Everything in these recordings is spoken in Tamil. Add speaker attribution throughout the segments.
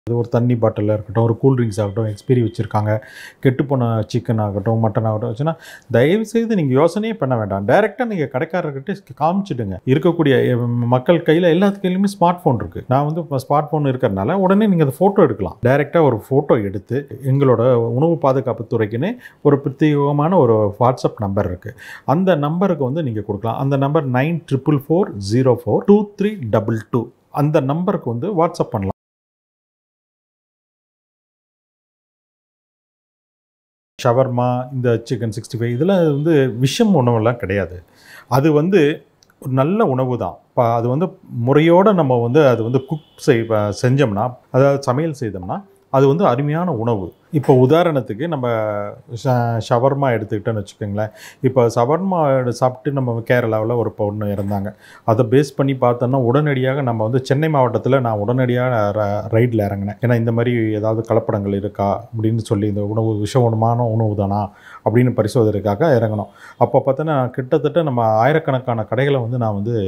Speaker 1: அது ஒரு தண்ணி பாட்டிலாக இருக்கட்டும் ஒரு கூல் ட்ரிங்க்ஸ் ஆகட்டும் எக்ஸ்பீரி வச்சுருக்காங்க கெட்டுப்போன சிக்கன் ஆகட்டும் மட்டன் ஆகட்டும் வச்சுன்னா தயவு செய்து நீங்கள் யோசனையே பண்ண வேண்டாம் டைரெக்டாக நீங்கள் கடைக்காரர்கிட்ட காமிச்சிடுங்க இருக்கக்கூடிய அஹ், மக்கள் கையில் எல்லாத்து கையிலுமே ஸ்மார்ட் ஃபோன் இருக்குது நான் வந்து இப்போ ஸ்மார்ட் ஃபோன் இருக்கிறனால உடனே நீங்கள் அந்த ஃபோட்டோ எடுக்கலாம் டைரெக்டாக ஒரு ஃபோட்டோ எடுத்து எங்களோட உணவு பாதுகாப்பு துறைக்குன்னு ஒரு பிரத்யேகமான ஒரு வாட்ஸ்அப் நம்பர் இருக்குது அந்த நம்பருக்கு வந்து நீங்கள் கொடுக்கலாம் அந்த number nine triple four zero four two three double two அந்த நம்பருக்கு வந்து வாட்ஸ்அப் பண்ணலாம் ஷவர்மா இந்த சிக்கன் சிக்ஸ்டி ஃபைவ் இதெல்லாம் வந்து விஷம் உணவெல்லாம் கிடையாது அது வந்து ஒரு நல்ல உணவு தான் இப்போ அது வந்து முறையோடு நம்ம வந்து அது வந்து குக் செய் செஞ்சோம்னா அதாவது சமையல் செய்தோம்னா அது வந்து அருமையான உணவு இப்போ உதாரணத்துக்கு நம்ம ஷ- ஷவர்மா எடுத்துக்கிட்டோன்னு வச்சுக்கோங்களேன் இப்போ ஷவர்மா சாப்பிட்டு நம்ம கேரளாவில் ஒரு பொண்ணு இறந்தாங்க அதை பேஸ் பண்ணி பார்த்தோன்னா உடனடியாக நம்ம வந்து சென்னை மாவட்டத்தில் நான் உடனடியாக ரைடில் இறங்கினேன் ஏன்னா இந்த மாதிரி ஏதாவது கலப்படங்கள் இருக்கா அப்படின்னு சொல்லி இந்த உணவு விஷமான உணவு தானா அப்படின்னு பரிசோதனைக்காக இறங்கணும் அப்போ பார்த்தோன்னா கிட்டத்தட்ட நம்ம ஆயிரக்கணக்கான கடைகளை வந்து நான் வந்து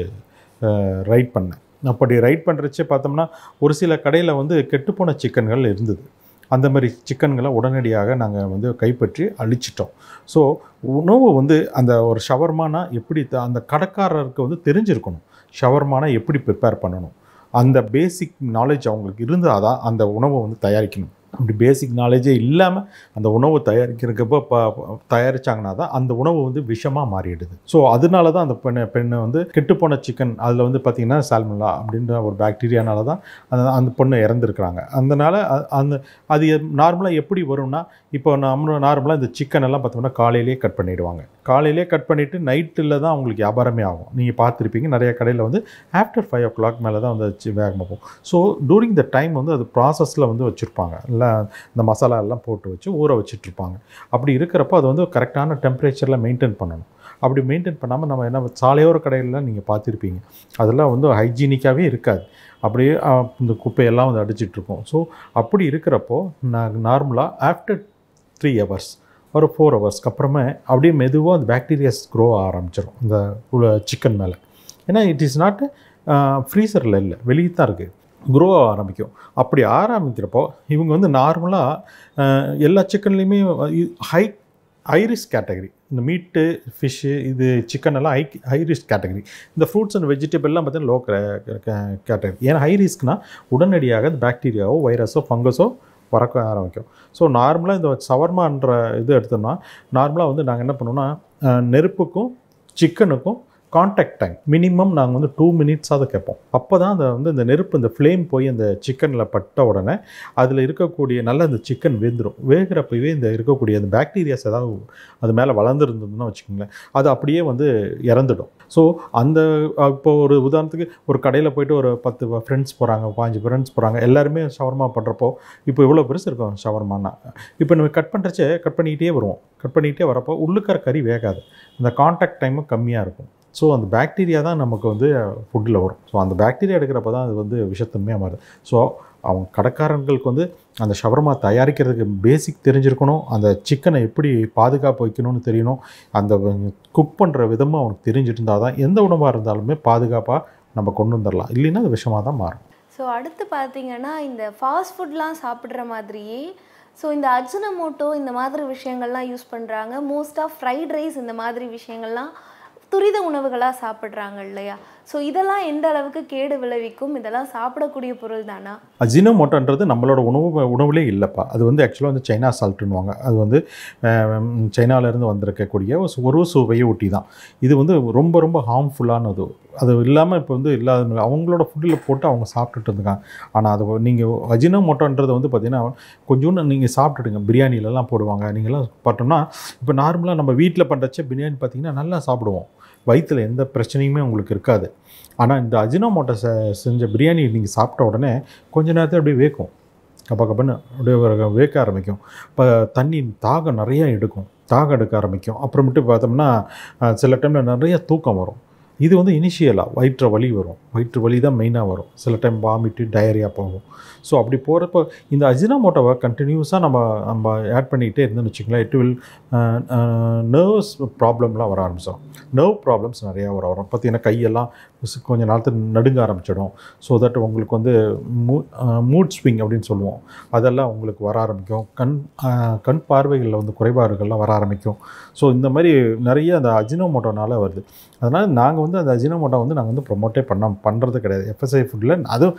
Speaker 1: ரைட் பண்ணேன் அப்படி ரைட் பண்ணுறச்சே பார்த்தோம்னா ஒரு சில கடையில் வந்து கெட்டுப்போன சிக்கன்கள் இருந்தது அந்த மாதிரி சிக்கன்களை உடனடியாக நாங்கள் வந்து கைப்பற்றி அழிச்சிட்டோம் ஸோ உணவு வந்து அந்த ஒரு ஷவர்மானா எப்படி த- அந்த கடைக்காரருக்கு வந்து தெரிஞ்சிருக்கணும் ஷவர்மானா எப்படி ப்ரிப்பேர் பண்ணணும் அந்த பேசிக் நாலேஜ் அவங்களுக்கு இருந்தால் தான் அந்த உணவை வந்து தயாரிக்கணும் அப்படி பேசிக் நாலேஜே இல்லாமல் அந்த உணவு தயாரிக்கிறக்கப்போ ப தயாரித்தாங்கன்னா தான் அந்த உணவு வந்து விஷமாக மாறிடுது ஸோ அதனால தான் அந்த பெண்ணை பெண்ணை வந்து கெட்டுப்போன சிக்கன் அதில் வந்து பார்த்திங்கன்னா சால்மலா அப்படின்ற ஒரு பாக்டீரியானால தான் அந்த அந்த பொண்ணு இறந்துருக்குறாங்க அதனால் அந்த அது நார்மலாக எப்படி வரும்னா இப்போ நம்ம நார்மலாக இந்த சிக்கன் எல்லாம் பார்த்தோம்னா காலையிலேயே கட் பண்ணிடுவாங்க காலையிலே கட் பண்ணிவிட்டு நைட்டில் தான் அவங்களுக்கு வியாபாரமே ஆகும் நீங்கள் பார்த்துருப்பீங்க நிறைய கடையில் வந்து ஆஃப்டர் ஃபைவ் ஓ கிளாக் மேலே தான் வந்து சி- வேகமாக போகும் ஸோ டூரிங் த டைம் வந்து அது ப்ராசஸில் வந்து வச்சுருப்பாங்க இல்லை இந்த மசாலா எல்லாம் போட்டு வச்சு ஊற வச்சிட்ருப்பாங்க அப்படி இருக்கிறப்போ அது வந்து கரெக்டான டெம்பரேச்சரில் மெயின்டைன் பண்ணணும் அப்படி மெயின்டைன் பண்ணாமல் நம்ம என்ன சாலையோர கடையிலலாம் நீங்கள் பார்த்துருப்பீங்க அதெல்லாம் வந்து ஹைஜீனிக்காகவே இருக்காது அப்படியே ஆ, இந்த குப்பையெல்லாம் வந்து அடிச்சிட்டு இருக்கும் ஸோ அப்படி இருக்கிறப்போ நான் நார்மலாக ஆஃப்டர் த்ரீ ஹவர்ஸ் ஒரு ஃபோர் ஹவர்ஸ்க்கு அப்புறமே அப்படியே மெதுவாக அந்த பாக்டீரியாஸ் க்ரோ ஆரம்பிச்சிடும் இந்த சிக்கன் மேலே ஏன்னா இட் இஸ் நாட் ஃப்ரீசரில் இல்லை வெளியே தான் இருக்குது க்ரோ ஆரம்பிக்கும் அப்படி ஆரம்பிக்கிறப்போ இவங்க வந்து நார்மலாக எல்லா சிக்கன்லேயுமே ஹை ஹைரிஸ்க் கேட்டகரி இந்த மீட்டு ஃபிஷ்ஷு இது சிக்கன் எல்லாம் ஹை ஹைரிஸ்க் கேட்டகரி இந்த ஃப்ரூட்ஸ் அண்ட் வெஜிடபிள்லாம் பார்த்தீங்கன்னா லோ கேட்டகரி ஏன்னா ஹை ரிஸ்க்னா உடனடியாக இந்த பாக்டீரியாவோ வைரஸோ ஃபங்கஸோ பறக்க ஆரம்பிக்கும் ஸோ நார்மலாக இந்த சவர்மான்ற இது எடுத்தோம்னா நார்மலாக வந்து நாங்கள் என்ன பண்ணுவோம்னா அஹ், நெருப்புக்கும் சிக்கனுக்கும் காண்டாக்ட் டைம் மினிமம் நாங்கள் வந்து டூ மினிட்ஸாவது கேட்போம் அப்போ தான் அந்த வந்து இந்த நெருப்பு இந்த ஃப்ளேம் போய் அந்த சிக்கனில் பட்ட உடனே அதில் இருக்கக்கூடிய நல்ல இந்த சிக்கன் வெந்துடும் வேகிறப்பவே இந்த இருக்கக்கூடிய அந்த பாக்டீரியாஸ் ஏதாவது அது மேலே வளர்ந்துருந்ததுன்னா வச்சுக்கோங்களேன் அது அப்படியே வந்து இறந்துடும் ஸோ அந்த அஹ், இப்போ ஒரு உதாரணத்துக்கு ஒரு கடையில் போயிட்டு ஒரு பத்து ஃப்ரெண்ட்ஸ் போகிறாங்க பாஞ்சு ஃப்ரெண்ட்ஸ் போகிறாங்க எல்லாருமே ஷவர்மா பண்ணுறப்போ இப்போ இவ்வளோ பெருசு இருக்கும் ஷவர்மானா இப்போ நம்ம கட் பண்ணுறச்சே கட் பண்ணிக்கிட்டே வருவோம் கட் பண்ணிக்கிட்டே வரப்போ உள்ளுக்கற கறி வேகாது அந்த காண்டாக்ட் டைமும் கம்மியாக இருக்கும் ஸோ அந்த பாக்டீரியா தான் நமக்கு வந்து ஃபுட்டில் வரும் ஸோ அந்த பாக்டீரியா எடுக்கிறப்ப தான் அது வந்து விஷத்தன்மையாக மாறுது ஸோ அவங்க கடைக்காரங்களுக்கு வந்து அந்த ஷவர்மா தயாரிக்கிறதுக்கு பேசிக் தெரிஞ்சிருக்கணும் அந்த சிக்கனை எப்படி பாதுகாப்பு வைக்கணும்னு தெரியணும் அந்த குக் பண்ணுற விதமும் அவனுக்கு தெரிஞ்சிருந்தால் தான் எந்த உணவாக இருந்தாலுமே பாதுகாப்பாக நம்ம கொண்டு வந்துடலாம் இல்லைன்னா அது விஷமாக தான் மாறும்
Speaker 2: ஸோ அடுத்து பார்த்தீங்கன்னா இந்த ஃபாஸ்ட் ஃபுட்லாம் சாப்பிட்ற மாதிரியே ஸோ இந்த அஜினமோட்டோ இந்த மாதிரி விஷயங்கள்லாம் யூஸ் பண்ணுறாங்க மோஸ்ட்டாக ஃப்ரைட் ரைஸ் இந்த மாதிரி விஷயங்கள்லாம் துரித உணவுகளாக சாப்பிட்றாங்க இல்லையா ஸோ இதெல்லாம் எந்த அளவுக்கு கேடு விளைவிக்கும் இதெல்லாம் சாப்பிடக்கூடிய பொருள் தானா
Speaker 1: அஜினோமோட்டோன்றது நம்மளோட உணவு உணவுலே இல்லைப்பா அது வந்து ஆக்சுவலாக வந்து சைனா சால்ட்டுன்னுவாங்க அது வந்து அஹ், சைனாலேருந்து வந்திருக்கக்கூடிய ஒரு சு- ஒரு சுவையை ஒட்டி தான் இது வந்து ரொம்ப ரொம்ப ஹார்ம்ஃபுல்லானது அது இல்லாமல் இப்போ வந்து இல்லாத அவங்களோட ஃபுட்டில் போட்டு அவங்க சாப்பிட்டுட்டு இருக்காங்க ஆனால் அது நீங்கள் அஜினோமோட்டோன்றது வந்து பார்த்திங்கன்னா கொஞ்சோண்டு நீங்கள் சாப்பிட்டுடுங்க பிரியாணிலலாம் போடுவாங்க நீங்களாம் பார்த்தோம்னா இப்போ நார்மலாக நம்ம வீட்டில் பண்ணுறச்ச பிரியாணி பார்த்தீங்கன்னா நல்லா சாப்பிடுவோம் வயிற்றில் எந்த பிரச்சனையுமே உங்களுக்கு இருக்காது ஆனால் இந்த அஜினோமோட்டோ செ செஞ்ச பிரியாணி நீங்கள் சாப்பிட்ட உடனே கொஞ்ச நேரத்தில் அப்படியே வேக்கும் கப்ப கப்பன்னு அப்படியே ஒரு வேக்க ஆரம்பிக்கும் இப்போ தண்ணி தாகம் நிறையா எடுக்கும் தாகம் எடுக்க ஆரம்பிக்கும் அப்புறமேட்டு பார்த்தோம்னா அஹ், சில டைமில் நிறைய தூக்கம் வரும் இது வந்து இனிஷியலாக வயிற்று வலி வரும் வயிற்று வலி தான் மெயினாக வரும் சில டைம் வாமிட்டு டயரியா போகும் ஸோ அப்படி போகிறப்ப இந்த அஜினோமோட்டோவை கண்டினியூஸாக நம்ம நம்ம ஆட் பண்ணிக்கிட்டே இருந்தோம்னு வச்சுங்களேன் இட் வில் நர்வ்ஸ் ப்ராப்ளம்லாம் வர ஆரம்பிச்சிடும் நர்வ் ப்ராப்ளம்ஸ் நிறையா வர வரும் பார்த்தீங்கன்னா கையெல்லாம் ஸ் கொஞ்ச நாளத்துக்கு நடுங்க ஆரம்பிச்சிடும் ஸோ தட் உங்களுக்கு வந்து மூ மூட் ஸ்விங் அப்படின்னு சொல்லுவோம் அதெல்லாம் உங்களுக்கு வர ஆரம்பிக்கும் கண் ஆஹ், கண் பார்வைகளில் வந்து குறைபாடுகள்லாம் வர ஆரம்பிக்கும் ஸோ இந்த மாதிரி நிறைய அந்த அஜினோமோட்டோனால வருது அதனால் நாங்கள் வந்து அந்த அஜினோமோட்டோ வந்து நாங்கள் வந்து ப்ரொமோட்டே பண்ண பண்ணுறது கிடையாது எஃப்எஸ்ஐ ஃபுட்டில் அதுவும்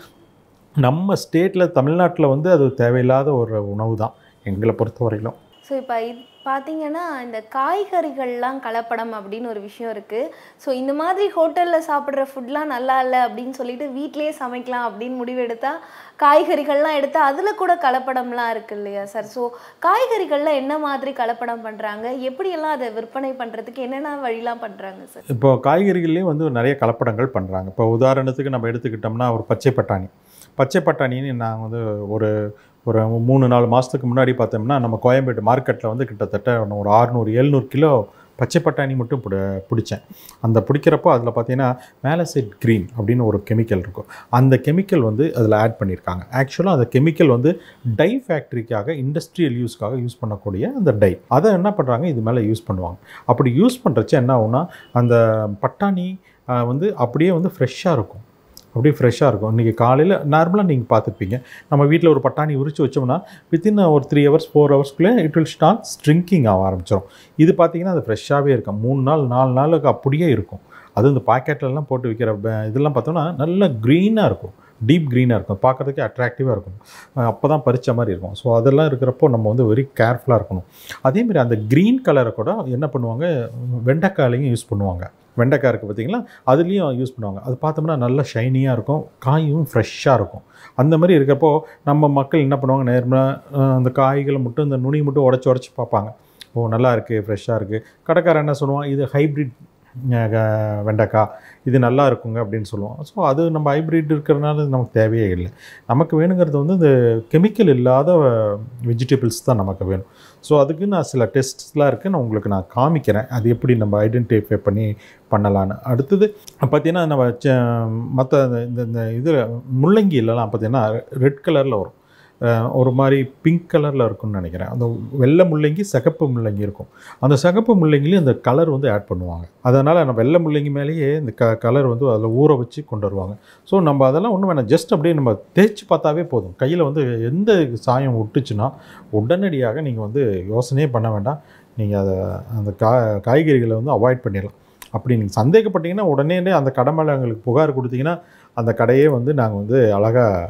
Speaker 1: நம்ம ஸ்டேட்டில் தமிழ்நாட்டில் வந்து அது தேவையில்லாத ஒரு உணவு தான் எங்களை பொறுத்தவரையிலும்
Speaker 2: ஸோ இப்போ இது பார்த்தீங்கன்னா இந்த காய்கறிகள்லாம் கலப்படம் அப்படின்னு ஒரு விஷயம் இருக்குது ஸோ இந்த மாதிரி ஹோட்டலில் சாப்பிட்ற ஃபுட்லாம் நல்லா இல்லை அப்படின்னு சொல்லிட்டு வீட்டிலேயே சமைக்கலாம் அப்படின்னு முடிவெடுத்தா காய்கறிகள்லாம் எடுத்து அதில் கூட கலப்படம்லாம் இருக்கு இல்லையா சார் ஸோ காய்கறிகளில் என்ன மாதிரி கலப்படம் பண்ணுறாங்க எப்படியெல்லாம் அதை விற்பனை பண்ணுறதுக்கு என்னென்ன வழிலாம் பண்ணுறாங்க சார்
Speaker 1: இப்போ காய்கறிகள்லேயும் வந்து நிறைய கலப்படங்கள் பண்ணுறாங்க இப்போ உதாரணத்துக்கு நம்ம எடுத்துக்கிட்டோம்னா ஒரு பச்சை பட்டாணி பச்சை பட்டாணின்னு நாங்கள் வந்து ஒரு ஒரு மூணு நாலு மாதத்துக்கு முன்னாடி பார்த்தோம்னா நம்ம கோயம்பேடு மார்க்கெட்டில் வந்து கிட்டத்தட்ட ஒரு ஆறுநூறு எழுநூறு கிலோ பச்சை பட்டாணி மட்டும் பிடி பிடிச்சேன் அந்த பிடிக்கிறப்போ அதில் பார்த்தீங்கன்னா மேலசைட் க்ரீன் அப்படின்னு ஒரு கெமிக்கல் இருக்கும் அந்த கெமிக்கல் வந்து அதில் ஆட் பண்ணியிருக்காங்க ஆக்சுவலாக அந்த கெமிக்கல் வந்து டை ஃபேக்ட்ரிக்காக இண்டஸ்ட்ரியல் யூஸ்க்காக யூஸ் பண்ணக்கூடிய அந்த டை அதை என்ன பண்ணுறாங்க இது மேலே யூஸ் பண்ணுவாங்க அப்படி யூஸ் பண்ணுறச்ச என்ன ஆகும்னா அந்த பட்டாணி ஆஹ், வந்து அப்படியே வந்து ஃப்ரெஷ்ஷாக இருக்கும் அப்படியே ஃப்ரெஷ்ஷாக இருக்கும் இன்றைக்கி காலையில் நார்மலாக நீங்கள் பார்த்துருப்பீங்க நம்ம வீட்டில் ஒரு பட்டாணி உரிச்சு வச்சோம்னா வித்தின் ஒரு த்ரீ ஹவர்ஸ் ஃபோர் ஹவர்ஸ்க்குள்ளே இட் வில் ஸ்டார்ட் ஸ்ட்ரிங்கிங் ஆக ஆரம்பிச்சிடும் இது பார்த்தீங்கன்னா அது ஃப்ரெஷ்ஷாகவே இருக்கும் மூணு நாள் நாலு நாளுக்கு அப்படியே இருக்கும் அது இந்த பாக்கெட்லலாம் போட்டு விற்கிற ப- இதெல்லாம் பார்த்தோம்னா நல்ல க்ரீனாக இருக்கும் டீப் க்ரீனாக இருக்கும் பார்க்குறதுக்கே அட்ராக்டிவாக இருக்கும் அப்போ தான் பறிச்ச மாதிரி இருக்கும் ஸோ அதெல்லாம் இருக்கிறப்போ நம்ம வந்து வெரி கேர்ஃபுல்லாக இருக்கணும் அதேமாதிரி அந்த க்ரீன் கலரை கூட என்ன பண்ணுவாங்க வெண்டைக்காயிலையும் யூஸ் பண்ணுவாங்க வெண்டைக்காய் இருக்குது பார்த்தீங்களா அதுலேயும் யூஸ் பண்ணுவாங்க அது பார்த்தோம்னா நல்லா ஷைனியாக இருக்கும் காயும் ஃப்ரெஷ்ஷாக இருக்கும் அந்த மாதிரி இருக்கிறப்போ நம்ம மக்கள் என்ன பண்ணுவாங்க நேர்மையாக அந்த காய்களை மட்டும் இந்த நுனி மட்டும் உடச்சி உடச்சி பார்ப்பாங்க ஓ நல்லா இருக்குது ஃப்ரெஷ்ஷாக இருக்குது கடைக்காரன் என்ன சொல்லுவான் இது ஹைப்ரிட் வெண்டைக்காய் இது நல்லா இருக்குங்க அப்படின்னு சொல்லுவோம் ஸோ அது நம்ம ஹைப்ரிட் இருக்கிறதுனால நமக்கு தேவையே இல்லை நமக்கு வேணுங்கிறது வந்து இந்த கெமிக்கல் இல்லாத வெஜிடபிள்ஸ் தான் நமக்கு வேணும் ஸோ அதுக்கு நான் சில டெஸ்ட்ஸ்லாம் இருக்குது நான் உங்களுக்கு நான் காமிக்கிறேன் அது எப்படி நம்ம ஐடென்டிஃபை பண்ணி பண்ணலான்னு அடுத்தது பார்த்தீங்கன்னா நம்ம மற்ற இந்த இந்த இதில் முள்ளங்கிலலாம் பார்த்தீங்கன்னா ரெட் கலரில் வரும் அஹ் ஒரு மாதிரி பிங்க் கலரில் இருக்கும்னு நினைக்கிறேன் அந்த வெள்ளை முள்ளங்கி சிகப்பு முள்ளங்கி இருக்கும் அந்த சிகப்பு முள்ளங்கிலையும் அந்த கலர் வந்து ஆட் பண்ணுவாங்க அதனால் நம்ம வெள்ளை முள்ளங்கி மேலேயே இந்த க கலர் வந்து அதில் ஊற வச்சு கொண்டு வருவாங்க ஸோ நம்ம அதெல்லாம் ஒன்றும் வேணாம் ஜஸ்ட் அப்படியே நம்ம தேய்ச்சி பார்த்தாவே போதும் கையில் வந்து எந்த சாயம் விட்டுச்சுன்னா உடனடியாக நீங்கள் வந்து யோசனையே பண்ண வேண்டாம் நீங்கள் அதை அந்த கா காய்கறிகளை வந்து அவாய்ட் பண்ணிடலாம் அப்படி நீங்கள் சந்தேகப்பட்டீங்கன்னா உடனே அந்த கடை மேலே எங்களுக்கு புகார் கொடுத்தீங்கன்னா அந்த கடையே வந்து நாங்கள் வந்து அழகாக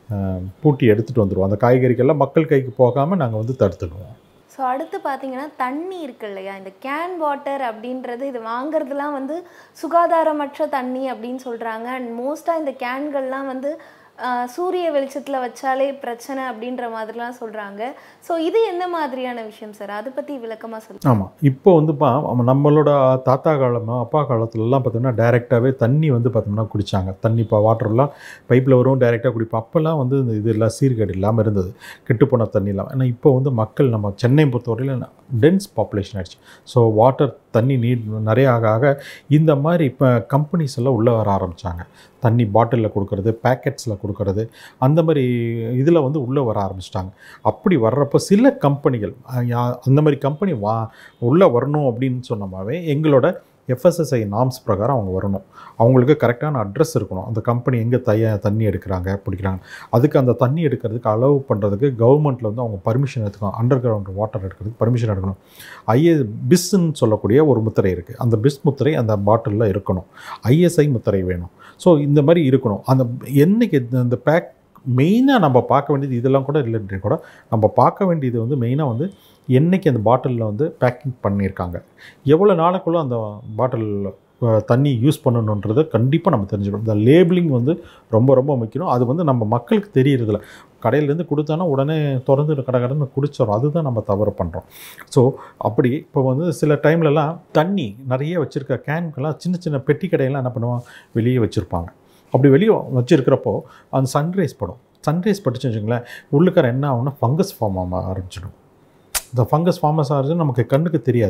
Speaker 1: பூட்டி எடுத்துகிட்டு வந்துடுவோம் அந்த காய்கறிகள்லாம் மக்கள் கைக்கு போகாமல் நாங்கள் வந்து தடுத்துடுவோம்
Speaker 2: ஸோ அடுத்து பார்த்தீங்கன்னா தண்ணி இருக்கு இல்லையா இந்த கேன் வாட்டர் அப்படின்றது இது வாங்குறதுலாம் வந்து சுகாதாரமற்ற தண்ணி அப்படின்னு சொல்கிறாங்க அண்ட் மோஸ்ட்டாக இந்த கேன்கள்லாம் வந்து ஆஹ், சூரிய வெளிச்சத்தில் வச்சாலே பிரச்சனை அப்படின்ற மாதிரிலாம் சொல்கிறாங்க ஸோ இது என்ன மாதிரியான விஷயம் சார் அதை பற்றி விளக்கமாக சொல்லுங்கள்
Speaker 1: ஆமாம் இப்போ வந்துப்பா நம்மளோட தாத்தா காலமோ அப்பா காலத்துலலாம் பார்த்தோம்னா டைரெக்டாகவே தண்ணி வந்து பார்த்தோம்னா குடித்தாங்க தண்ணி இப்போ வாட்டர்லாம் பைப்பில் வரும் டைரெக்டாக குடிப்போம் அப்போல்லாம் வந்து இந்த இது எல்லாம் சீர்கேடு இல்லாமல் இருந்தது கெட்டுப்போன தண்ணி இல்லாமல் ஆனால் இப்போ வந்து மக்கள் நம்ம சென்னை பொறுத்தவரையில் டென்ஸ் பாப்புலேஷன் ஆயிடுச்சு ஸோ வாட்டர் தண்ணி நீட் நிறைய ஆக ஆக இந்த மாதிரி இப்போ கம்பெனிஸ் எல்லாம் உள்ளே வர ஆரம்பித்தாங்க தண்ணி பாட்டிலில் கொடுக்கறது பேக்கெட்ஸில் கொடுக்கறது அந்த மாதிரி இதில் வந்து உள்ளே வர ஆரம்பிச்சிட்டாங்க அப்படி வர்றப்போ சில கம்பெனிகள் அஹ், யா- அந்த மாதிரி கம்பெனி வா உள்ளே வரணும் அப்படின்னு சொன்னமாவே எங்களோட எஃப்எஸ்எஸ்ஐ நாம்ஸ் பிரகாரம் அவங்க வரணும் அவங்களுக்கு கரெக்டான அட்ரஸ் இருக்கணும் அந்த கம்பெனி எங்கே தைய தண்ணி எடுக்கிறாங்க பிடிக்கிறாங்க அதுக்கு அந்த தண்ணி எடுக்கிறதுக்கு அலோவ் பண்ணுறதுக்கு கவர்மெண்ட்டில் வந்து அவங்க பர்மிஷன் எடுத்துக்கணும் அண்டர் கிரவுண்ட் வாட்டர் எடுக்கிறதுக்கு பர்மிஷன் எடுக்கணும் ஐஏ பிஸ்ன்னு சொல்லக்கூடிய ஒரு முத்திரை இருக்குது அந்த பிஸ் முத்திரை அந்த பாட்டிலில் இருக்கணும் ஐஎஸ்ஐ முத்திரை வேணும் ஸோ இந்த மாதிரி இருக்கணும் அந்த என்னைக்கு இந்த- இந்த பேக் மெயினாக நம்ம பார்க்க வேண்டியது இதெல்லாம் கூட இல்லைன்றே கூட நம்ம பார்க்க வேண்டியது வந்து மெயினாக வந்து என்னைக்கு அந்த பாட்டிலில் வந்து பேக்கிங் பண்ணியிருக்காங்க எவ்வளோ நாளுக்குள்ளே அந்த பாட்டில் தண்ணி யூஸ் பண்ணணுன்றதை கண்டிப்பாக நம்ம தெரிஞ்சுக்கணும் இந்த லேபிளிங் வந்து ரொம்ப ரொம்ப முக்கியம் அது வந்து நம்ம மக்களுக்கு தெரியறதில்ல கடையிலேருந்து கொடுத்தானா உடனே திறந்து கடை கடன்னு குடிச்சிடும் அதுதான் நம்ம தவறு பண்ணுறோம் ஸோ அப்படி இப்போ வந்து சில டைம்லலாம் தண்ணி நிறைய வச்சுருக்க கேன்கெல்லாம் சின்ன சின்ன பெட்டி கடையெல்லாம் என்ன பண்ணுவாங்க வெளியே வச்சுருப்பாங்க அப்படி வெளியே வச்சுருக்கிறப்போ அந்த சன்ரைஸ் படும் சன்ரைஸ் பட்டுச்சுன்னு வச்சுங்களேன் உள்ளுக்கார என்ன ஆகும்னா ஃபங்கஸ் ஃபார்ம் ஆக ஆரம்பிச்சிடும் இந்த ஃபங்கஸ் ஃபார்மஸ் ஆகிறது நமக்கு கண்ணுக்கு தெரியாது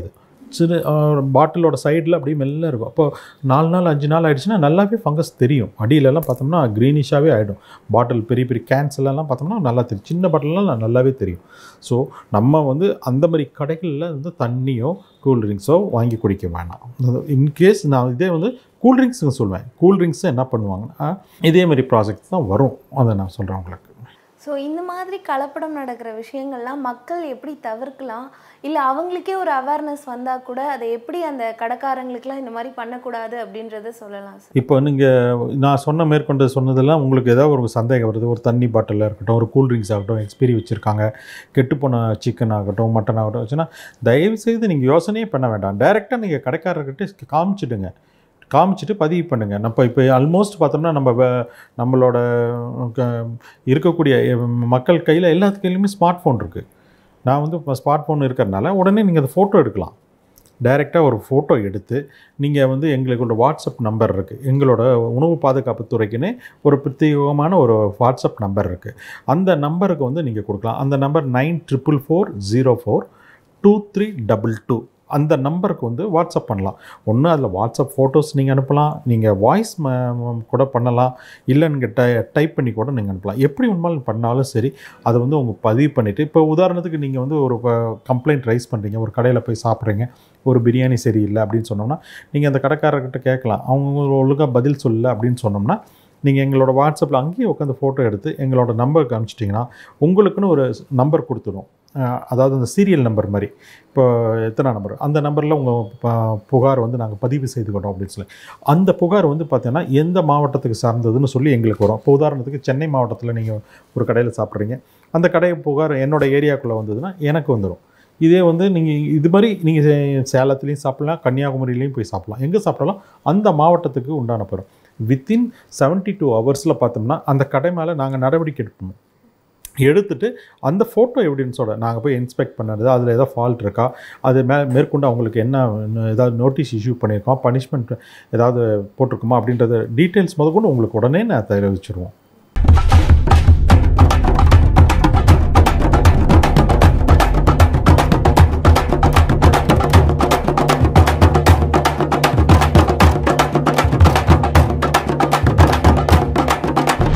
Speaker 1: சிறு பாட்டிலோட சைடில் அப்படியே மெல்ல இருக்கும் அப்போ நாலு நாள் அஞ்சு நாள் ஆயிடுச்சுன்னா நல்லாவே ஃபங்கஸ் தெரியும் அடியிலலாம் பார்த்தோம்னா க்ரீனிஷாகவே ஆகிடும் பாட்டில் பெரிய பெரிய கேன்ஸ் எல்லாம் பார்த்தோம்னா நல்லா தெரியும் சின்ன பாட்டிலெலாம் நல்லாவே தெரியும் ஸோ நம்ம வந்து அந்த மாதிரி கடைகளில் வந்து தண்ணியோ கூல்ட்ரிங்க்ஸோ வாங்கி குடிக்க வேணாம் இன்கேஸ் நான் இதே வந்து கூல்ட்ரிங்க்ஸுங்க சொல்லுவேன் கூல்ட்ரிங்க்ஸை என்ன பண்ணுவாங்கன்னா இதே மாதிரி ப்ராஜெக்ட் தான் வரும் அதை நான் சொல்கிறேன் உங்களுக்கு
Speaker 2: ஸோ இந்த மாதிரி கலப்படம் நடக்கிற விஷயங்கள்லாம் மக்கள் எப்படி தவிர்க்கலாம் இல்லை அவங்களுக்கே ஒரு அவேர்னஸ் வந்தால் கூட அதை எப்படி அந்த கடைக்காரங்களுக்குலாம் இந்த மாதிரி பண்ணக்கூடாது அப்படின்றத சொல்லலாம் சார்
Speaker 1: இப்போ நீங்கள் நான் சொன்ன மேற்கொண்டு சொன்னதெல்லாம் உங்களுக்கு ஏதாவது ஒரு சந்தேகம் வருது ஒரு தண்ணி பாட்டிலில் இருக்கட்டும் ஒரு கூல்ட்ரிங்க்ஸ் ஆகட்டும் எக்ஸ்பீரி வச்சுருக்காங்க கெட்டுப்போன சிக்கன் ஆகட்டும் மட்டன் ஆகட்டும் வச்சுன்னா தயவுசெய்து நீங்கள் யோசனையே பண்ண வேண்டாம் டைரெக்டாக நீங்கள் கடைக்காரர்கிட்ட காமிச்சிடுங்க காமிச்சிட்டு பதிவு பண்ணுங்கள் நம்ம இப்போ ஆல்மோஸ்ட் பார்த்தோம்னா நம்ம வ- நம்மளோட க- இருக்கக்கூடிய மக்கள் கையில் எல்லாத்து கையிலுமே ஸ்மார்ட் ஃபோன் இருக்குது நான் வந்து இப்போ ஸ்மார்ட் ஃபோன் இருக்கிறதுனால உடனே நீங்கள் அந்த ஃபோட்டோ எடுக்கலாம் டைரெக்டாக ஒரு ஃபோட்டோ எடுத்து நீங்கள் வந்து எங்களோட வாட்ஸ்அப் நம்பர் இருக்குது எங்களோட உணவு பாதுகாப்பு துறைக்குன்னு ஒரு பிரத்யேகமான ஒரு வாட்ஸ்அப் நம்பர் இருக்குது அந்த நம்பருக்கு வந்து நீங்கள் கொடுக்கலாம் அந்த number nine triple four zero four two three double two அந்த நம்பருக்கு வந்து வாட்ஸ்அப் பண்ணலாம் ஒன்று அதில் வாட்ஸ்அப் ஃபோட்டோஸ் நீங்கள் அனுப்பலாம் நீங்கள் வாய்ஸ் கூட பண்ணலாம் இல்லை நீங்கள் டை டைப் பண்ணி கூட நீங்கள் அனுப்பலாம் எப்படி உண்மையிலும் பண்ணாலும் சரி அதை வந்து உங்கள் பதிவு பண்ணிவிட்டு இப்போ உதாரணத்துக்கு நீங்கள் வந்து ஒரு கம்ப்ளைண்ட் ரைஸ் பண்ணுறீங்க ஒரு கடையில் போய் சாப்பிட்றீங்க ஒரு பிரியாணி சரியில்லை அப்படின்னு சொன்னோம்னா நீங்கள் அந்த கடைக்காரர்கிட்ட கேட்கலாம் அவங்க ஒழுங்காக பதில் சொல்லல அப்படின்னு சொன்னோம்னா நீங்கள் எங்களோட வாட்ஸ்அப்பில் அங்கேயே உட்காந்து ஃபோட்டோ எடுத்து எங்களோட நம்பருக்கு அனுப்பிச்சிட்டிங்கன்னா உங்களுக்குன்னு ஒரு நம்பர் கொடுத்துடும் அஹ் அதாவது அந்த சீரியல் நம்பர் மாதிரி இப்போ எத்தனை நம்பர் அந்த நம்பரில் உங்கள் புகார் வந்து நாங்கள் பதிவு செய்துக்கிட்டோம் அப்படின்னு சொல்லி அந்த புகார் வந்து பார்த்தீங்கன்னா எந்த மாவட்டத்துக்கு சார்ந்ததுன்னு சொல்லி எங்களுக்கு வரும் இப்போ உதாரணத்துக்கு சென்னை மாவட்டத்தில் நீங்கள் ஒரு கடையில் சாப்பிட்றீங்க அந்த கடை புகார் என்னோட ஏரியாக்குள்ளே வந்ததுன்னா எனக்கு வந்துடும் இதே வந்து நீங்கள் இது மாதிரி நீங்கள் சேலத்துலேயும் சாப்பிட்லாம் கன்னியாகுமரியிலையும் போய் சாப்பிட்லாம் எங்கே சாப்பிட்டாலும் அந்த மாவட்டத்துக்கு உண்டான பெறும் வித்தின் செவன்ட்டி டூ ஹவர்ஸில் பார்த்தோம்னா அந்த கடை மேலே நாங்கள் நடவடிக்கை எடுப்போம் எடுத்துட்டு அந்த ஃபோட்டோ எவிடன்ஸோட நாங்கள் போய் இன்ஸ்பெக்ட் பண்ணது அதில் ஏதாவது ஃபால்ட் இருக்கா அது மே மேற்கொண்டு அவங்களுக்கு என்ன இன்னும் ஏதாவது நோட்டீஸ் இஷ்யூ பண்ணியிருக்கோம் பனிஷ்மெண்ட் ஏதாவது போட்டிருக்குமா அப்படின்றத டீட்டெயில்ஸ் முதற்கொண்டு உங்களுக்கு உடனே நான் தெரிவிச்சிருவோம்